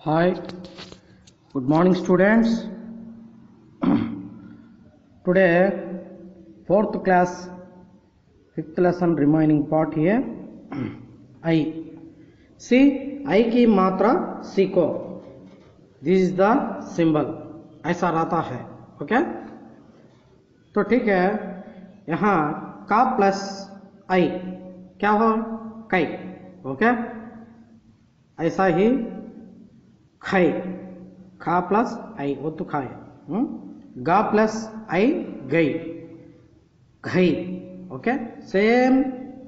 Hi, good morning, students. Today, fourth class, fifth lesson remaining part here. I. See, I की मात्रा सीखो. This is the symbol. ऐसा रहता है. Okay? तो ठीक है यहाँ का प्लस आई क्या हो कई ओके ऐसा ही खै खा प्लस आई वो तो खाए हम्म? गा प्लस आई गई घई okay same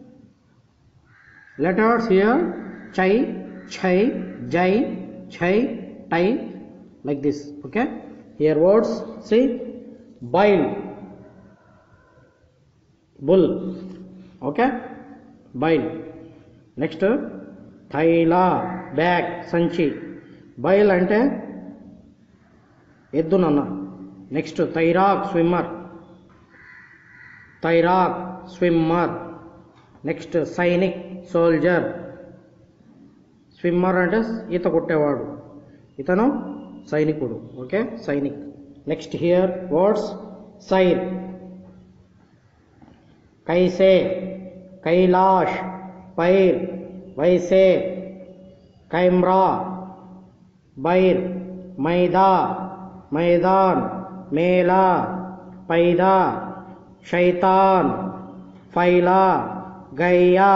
letters here chai chai jai chai tai like this okay here words see bile bull okay bile next థైలా బ్యాగ్ సంచి బయల్ అంటే ఎద్దు నాన్న నెక్స్ట్ తైరాక్ స్విమ్మర్ తైరాక్ స్విమ్మర్ నెక్స్ట్ సైనిక్ సోల్జర్ స్విమ్మర్ అంటే ఈత కొట్టేవాడు ఇతను సైనికుడు ఓకే సైనిక్ నెక్స్ట్ హియర్ వర్డ్స్ సైర్ కైసే కైలాష్ పైర్ వైసే కైమ్రా బైర్ మైదా మైదాన్ మేలా పైదా శైతాన్ ఫైలా గయ్యా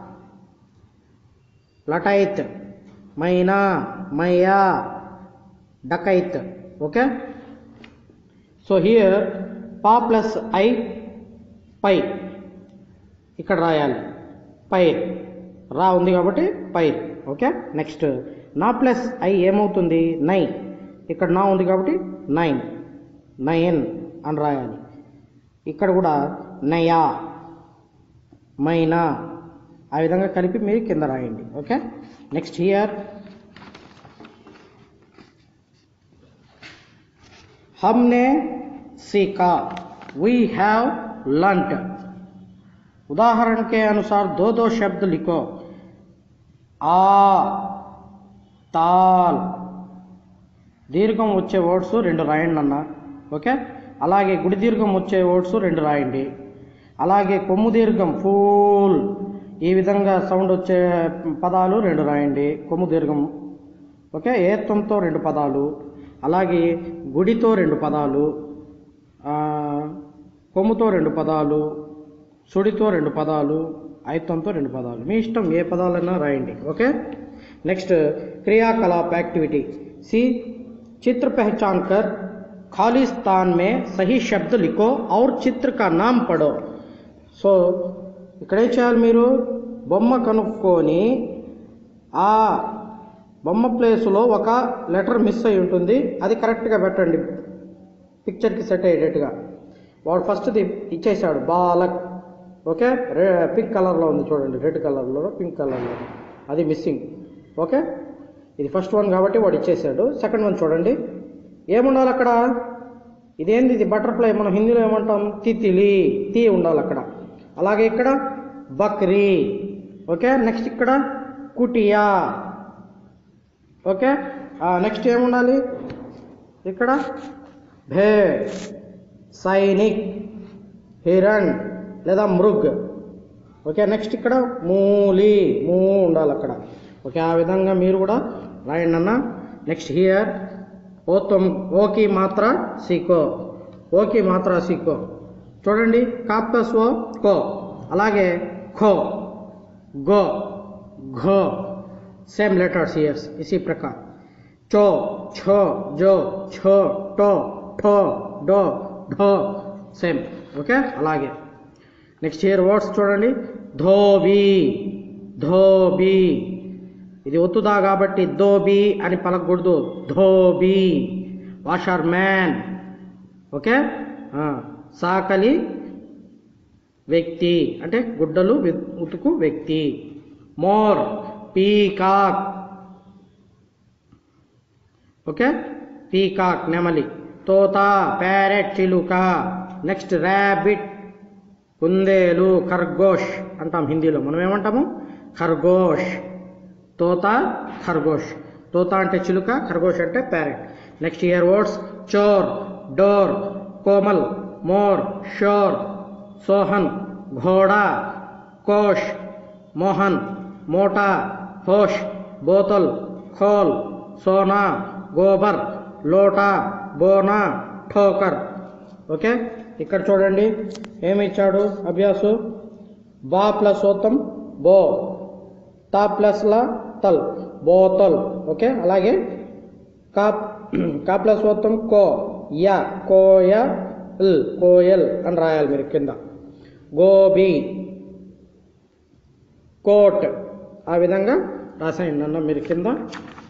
లటైత్ మైనా మయ్యా డకైత్ ఓకే సో హియర్ పా ప్లస్ ఐ పై ఇక్కడ రాయాలి పైర్ రా ఉంది కాబట్టి పైర్ ఓకే నెక్స్ట్ నా ప్లస్ ఐ ఏమవుతుంది నైన్ ఇక్కడ నా ఉంది కాబట్టి నైన్ నయన్ అని రాయాలి ఇక్కడ కూడా నయా మైనా ఆ విధంగా కలిపి మీరు కింద రాయండి ఓకే నెక్స్ట్ హియర్ हमने सीखा वी हैव लर्नट उदाहरण के अनुसार दो दो शब्द लिखो आ తాల్ దీర్ఘం వచ్చే వర్డ్స్ రెండు రాయండి అన్న ఓకే అలాగే గుడి దీర్ఘం వచ్చే వర్డ్స్ రెండు రాయండి అలాగే కొమ్ము దీర్ఘం ఫూల్ ఈ విధంగా సౌండ్ వచ్చే పదాలు రెండు రాయండి కొమ్ము దీర్ఘం ఓకే ఏత్వంతో రెండు పదాలు అలాగే గుడితో రెండు పదాలు ఆ, కొమ్ముతో రెండు పదాలు సుడితో రెండు పదాలు ఐత్వంతో రెండు పదాలు మీ ఇష్టం ఏ పదాలైనా రాయండి ఓకే నెక్స్ట్ క్రియాకలాप एक्टिविटी सी चित्र पहचान कर खाली स्थान में सही शब्द लिखो और चित्र का नाम पढ़ो సో ఇక్కడ ఏం చేయాలి మీరు బొమ్మ కనుక్కొని ఆ బొమ్మ ప్లేస్లో ఒక లెటర్ మిస్ అయి ఉంటుంది అది కరెక్ట్గా పెట్టండి పిక్చర్కి సెట్ అయ్యేటట్టుగా వాడు ఫస్ట్ది ఇచ్చేసాడు బాలక్ ఓకే రె పింక్ కలర్లో ఉంది చూడండి రెడ్ కలర్లో పింక్ కలర్లో అది మిస్సింగ్ ఓకే ఇది ఫస్ట్ వన్ కాబట్టి వాడు ఇచ్చేసాడు సెకండ్ వన్ చూడండి ఏముండాలి అక్కడ ఇదేంది ఇది బటర్ఫ్లై మనం హిందీలో ఏమంటాం తితిలి తీ ఉండాలి అక్కడ అలాగే ఇక్కడ బక్రీ ఓకే నెక్స్ట్ ఇక్కడ కుటియా ఓకే నెక్స్ట్ ఏముండాలి ఇక్కడ భే సైనిక్ హిరణ్ లేదా మృగ్ ఓకే నెక్స్ట్ ఇక్కడ మూలి మూ ఉండాలి అక్కడ ఓకే ఆ విధంగా మీరు కూడా రాయండి అన్న నెక్స్ట్ హియర్ ఓ తొమ్ ఓకి మాత్ర సీకో ఓకి మాత్ర సీకో చూడండి కా ప్లస్ ఓ కో అలాగే ఖో గో घ सेम लेटर्स here इसी प्रकार चो छ जो छ टो ठो डो ढो సేమ్ ఓకే అలాగే నెక్స్ట్ ఇయర్ వర్డ్స్ చూడండి ధోబీ ధోబీ ఇది ఒత్తుదా కాబట్టి ధోబీ అని పలకూడదు ధోబీ వాషర్ మ్యాన్ ఓకే సాకలి వ్యక్తి అంటే గుడ్డలు వె- ఉతుకు వ్యక్తి మోర్ పీకాక్ ఓకే పీకాక్ నెమలి తోత ప్యారెట్ చిలుక నెక్స్ట్ ర్యాబిట్ కుందేలు ఖర్గోష్ అంటాం హిందీలో మనం ఏమంటాము ఖర్గోష్ తోత ఖర్గోష్ తోత అంటే చిలుక ఖర్గోష్ అంటే ప్యారెట్ నెక్స్ట్ ఇయర్ వర్డ్స్ చోర్ డోర్ కోమల్ మోర్ షోర్ సోహన్ ఘోడా కోష్ మోహన్ మోటా హోష్ బోతల్ ఖోల్ సోనా గోబర్ లోటా బోనా ఠోకర్ ఓకే ఇక్కడ చూడండి ఏమి ఇచ్చాడు అభ్యాసు బా ప్లస్ ఓతం బో తా ప్లస్ లా తల్ బోతల్ ఓకే అలాగే కా కా ప్లస్ ఓతం కో యా కోయ ఇల్ కోయల్ అని రాయాలి మీరు కింద గోబీ కోట్ ఆ విధంగా రాసేయండి అన్న మీరు కింద